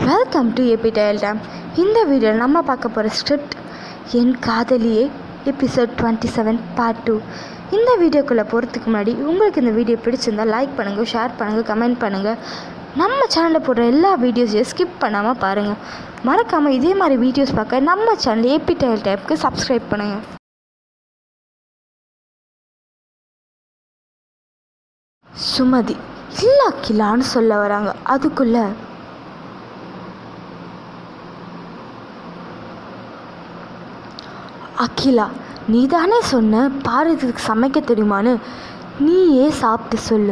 welcome to AP dial tape இந்த வீடியோவில் நம்ம பார்க்க போகிற ஸ்கிரிப்ட் என் காதலியே episode twenty seven part two இந்த வீடியோக்குள்ளே போகிறதுக்கு முன்னாடி உங்களுக்கு இந்த வீடியோ பிடிச்சிருந்தா லைக் பண்ணுங்கள் ஷேர் பண்ணுங்கள் கமெண்ட் பண்ணுங்கள் நம்ம சேனலில் போடுற எல்லா வீடியோஸையும் ஸ்கிப் பண்ணாமல் பாருங்கள் மறக்காமல் இதே மாதிரி வீடியோஸ் பார்க்க நம்ம சேனல் ஏபி டயல் டேப்க்கு சப்ஸ்கிரைப் பண்ணுங்கள் சுமதி இல்லா கிலான்னு சொல்ல வராங்க அதுக்குள்ள அகிலா நீ தானே சொன்ன பாரதிக்கு சமைக்க தெரியுமான்னு நீயே சாப்பிட்டு சொல்லு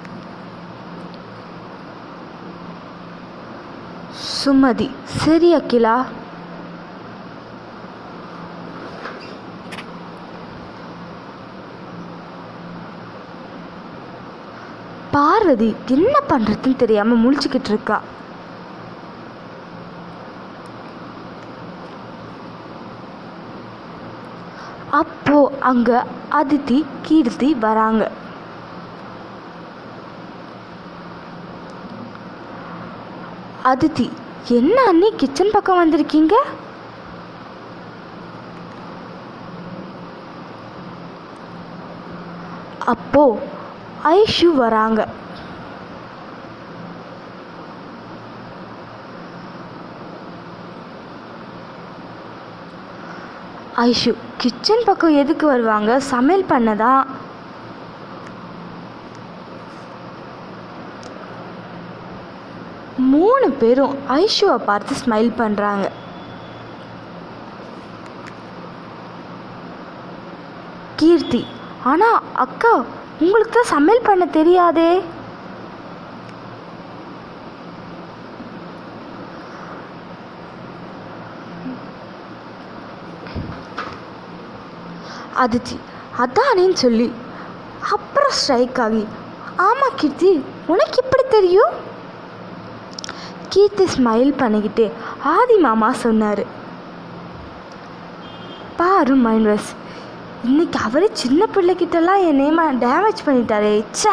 சுமதி சரி அகிலா பார்வதி என்ன பண்ணுறதுன்னு தெரியாமல் முழிச்சுக்கிட்டு இருக்கா அப்போ அங்க அதித்தி கீர்த்தி வராங்க அதித்தி என்ன அண்ணி கிச்சன் பக்கம் வந்திருக்கீங்க அப்போ ஐஷு வராங்க ஐஷு கிச்சன் பக்கம் எதுக்கு வருவாங்க சமையல் பண்ணதா மூணு பேரும் ஐஷுவை பார்த்து ஸ்மைல் பண்ணுறாங்க கீர்த்தி ஆனால் அக்கா உங்களுக்கு தான் சமையல் பண்ண தெரியாதே அதித்தி அதானேன்னு சொல்லி அப்புறம் ஸ்ட்ரைக் ஆகி ஆமாம் கீர்த்தி உனக்கு எப்படி தெரியும் கீர்த்தி ஸ்மைல் பண்ணிக்கிட்டு ஆதி மாமா சொன்னார் பாரு மைண்ட்வஸ் இன்னைக்கு அவரே சின்ன பிள்ளைகிட்டலாம் என் நேமை டேமேஜ் பண்ணிட்டாரே ச்சே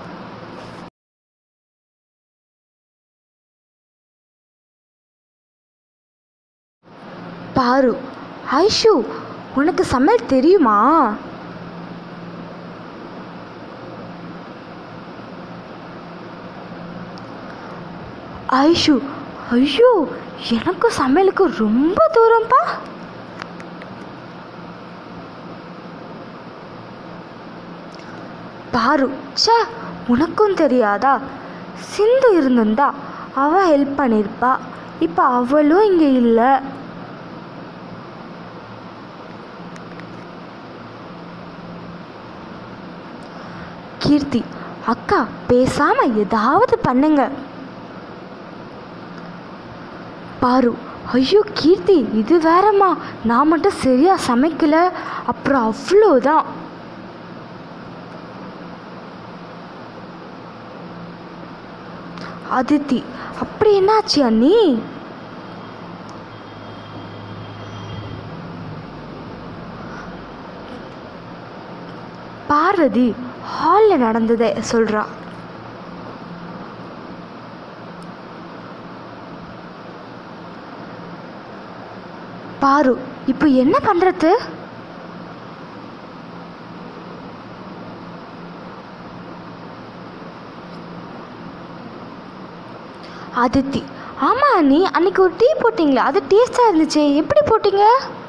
பாரு ஐஷு உனக்கு சமையல் தெரியுமா ஐஷு ஐயோ எனக்கும் சமையலுக்கு ரொம்ப தூரம்ப்பா பாரு ச்சே உனக்கும் தெரியாதா சிந்து இருந்திருந்தா அவள் ஹெல்ப் பண்ணியிருப்பா இப்போ அவளும் இங்கே இல்லை கீர்த்தி அக்கா பேசாம ஏதாவது பண்ணுங்க பாரு ஐயோ கீர்த்தி இது வேறம்மா நான் மட்டும் சரியா சமைக்கல அப்புறம் அவ்வளோதான் அதித்தி அப்படி என்னாச்சு அண்ணி பார்வதி ஹாலில் நடந்ததை சொல்கிறா பாரு இப்போ என்ன பண்ணுறது அதித்தி ஆமாம் அண்ணி அன்னைக்கு ஒரு டீ போட்டிங்களே அது டேஸ்டாக இருந்துச்சு எப்படி போட்டீங்க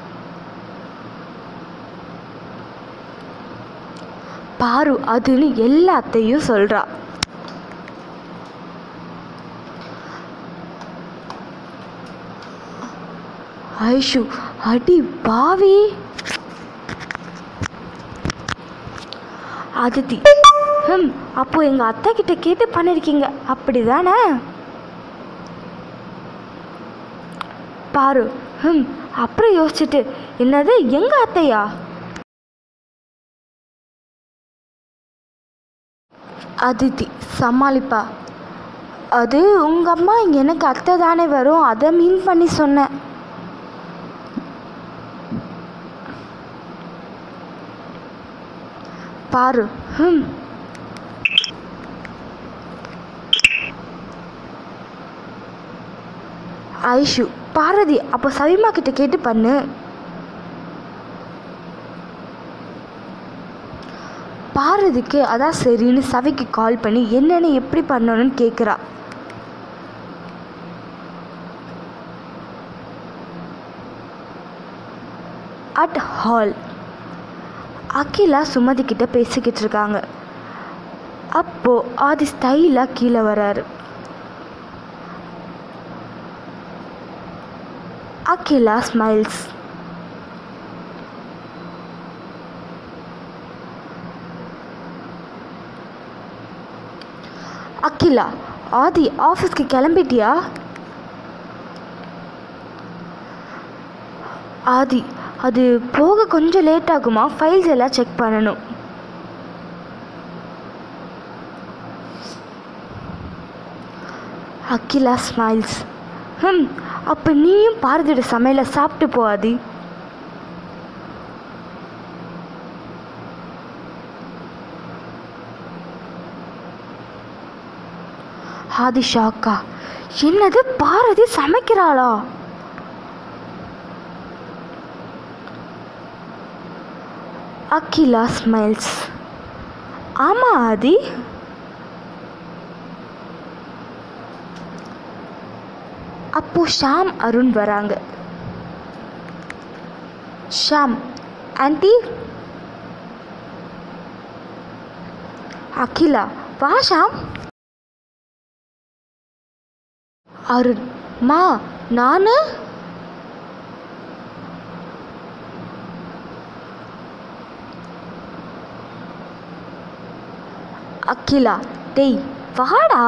பாரு அதுன்னு எல்லாத்தையும் சொல்கிறா ஐஷு அடி பாவி அதித்தி ஹம் அப்போ எங்கள் அத்தை கிட்ட கேட்டு பண்ணியிருக்கீங்க அப்படி தானே பாரு ஹம் அப்புறம் யோசிச்சுட்டு என்னது எங்கள் அத்தையா அதித்தி சமாளிப்பா அது உங்கள் அம்மா எனக்கு அத்தை தானே வரும் அதை மீன் பண்ணி சொன்னேன் பாரு ஹம் ஐஷு பாரதி அப்போ சவிமா கிட்ட கேட்டு பண்ணு பாரதிக்கு அதான் சரின்னு சவிக்கு கால் பண்ணி என்னென்னு எப்படி பண்ணணும்னு கேட்குறா அட் ஹால் அகிலா சுமதி கிட்ட பேசிக்கிட்டு இருக்காங்க அப்போ ஆதி ஸ்டைலாக கீழே வராரு அகிலா ஸ்மைல்ஸ் அகிலா ஆதி ஆஃபீஸ்க்கு கிளம்பிட்டியா ஆதி அது போக கொஞ்சம் லேட் ஆகுமா ஃபைல்ஸ் எல்லாம் செக் பண்ணணும் அகிலா ஸ்மைல்ஸ் ஹம் அப்போ நீயும் பாரதியோட சமையலை சாப்பிட்டு போ ஆதி ஆதி ஷாக்கா என்னது பாரதி சமைக்கிறாளா அகிலா ஸ்மைல்ஸ் ஆமாம் ஆதி அப்போ ஷாம் அருண் வராங்க ஷாம் ஆன்ட்டி அகிலா வா ஷாம் அருண் மா நான் அகிலா டேய் வாடா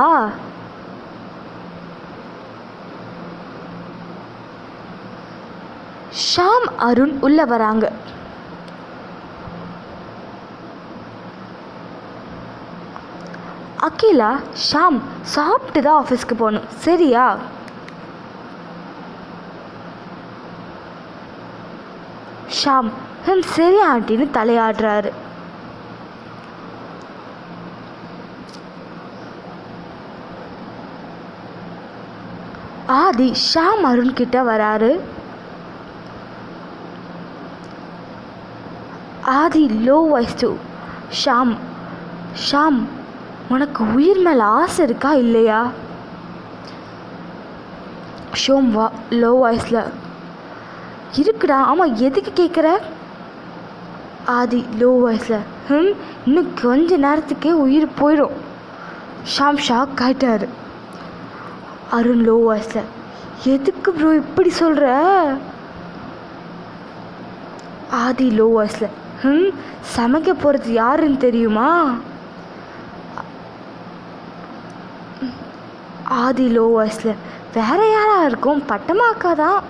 ஷாம் அருண் உள்ள வராங்க அகிலா ஷாம் சாப்பிட்டு தான் ஆஃபீஸ்க்கு போகணும் சரியா ஷாம் ஹம் சரி ஆண்டின்னு தலையாடுறாரு ஆதி ஷாம் அருண் கிட்ட வராரு Aadhi low voice to Sham Sham உனக்கு உயிர் மேலே ஆசை இருக்கா இல்லையா ஷோம் வா லோ வாய்ஸில் இருக்குடா ஆமாம் எதுக்கு கேட்குற ஆதி லோ வாய்ஸில் ம் இன்னும் கொஞ்ச நேரத்துக்கே உயிர் போயிடும் ஷாம் ஷாக் ஆயிட்டாரு அருண் லோ வாய்ஸில் எதுக்கு ப்ரோ இப்படி சொல்கிற ஆதி லோ வாய்ஸில் ம் சமைக்க போகிறது யாருன்னு தெரியுமா ஆதி லோ வாய்ஸில் வேற யாரா இருக்கும் பட்டமாக்கா தான்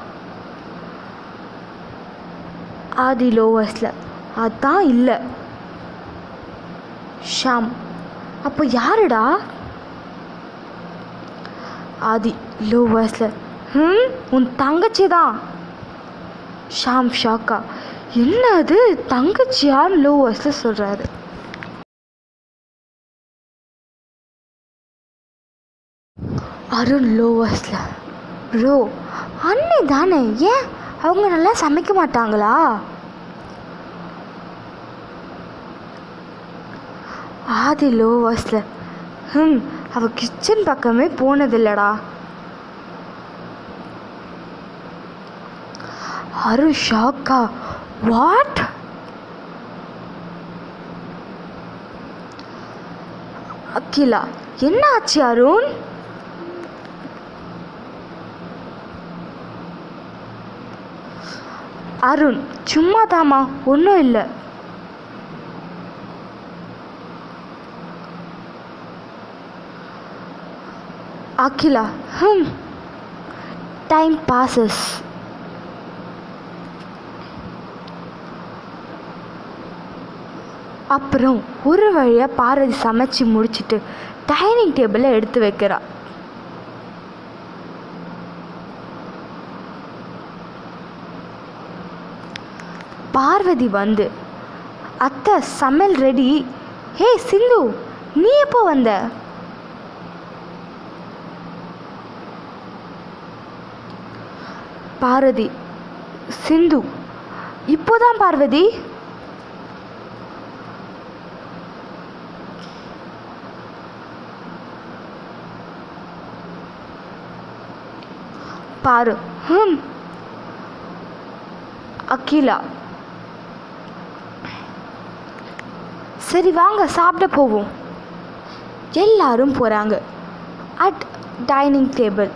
ஆதி லோ வாய்ஸில் அதான் இல்லை ஷாம் அப்போ யாருடா ஆதி லோ வாய்ஸில் ம் உன் தங்கச்சி தான் ஷாம் ஷாக்கா என்ன அது தங்கச்சியான்னு லோ வாய்ஸில் சொல்கிறாரு அருண் லோ வாய்ஸில் ப்ரோ அண்ணி தானே ஏன் அவங்க நல்லா சமைக்க மாட்டாங்களா ஆதி லோ வாய்ஸில் ம் அவள் கிச்சன் பக்கமே போனதில்லடா அருண் ஷாக்கா வாட் அகிலா என்ன ஆச்சு அருண் அருண் சும்மா தாமா ஒன்றும் இல்லை அகிலா ஹம் டைம் பாசஸ் அப்புறம் ஒரு வழியாக பாரதி சமைச்சு முடிச்சிட்டு டைனிங் டேபிளில் எடுத்து வைக்கிறா பார்வதி வந்து அத்தை சமையல் ரெடி ஹே சிந்து நீ எப்போ வந்த பாரதி சிந்து இப்போதான் பார்வதி பாரு ஹம் அகிலா சரி வாங்க சாப்பிட போவோம் எல்லாரும் போகிறாங்க at dining table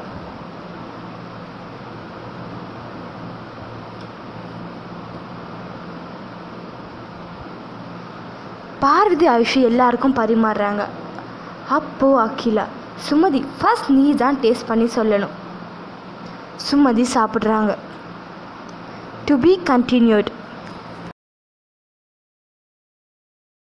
Parvathi Ayush எல்லாருக்கும் பரிமாறுறாங்க அப்போ அகிலா சுமதி ஃபர்ஸ்ட் நீ தான் டேஸ்ட் பண்ணி சொல்லணும் சுமதி சாப்பிட்றாங்க டு பி கண்டினியூட்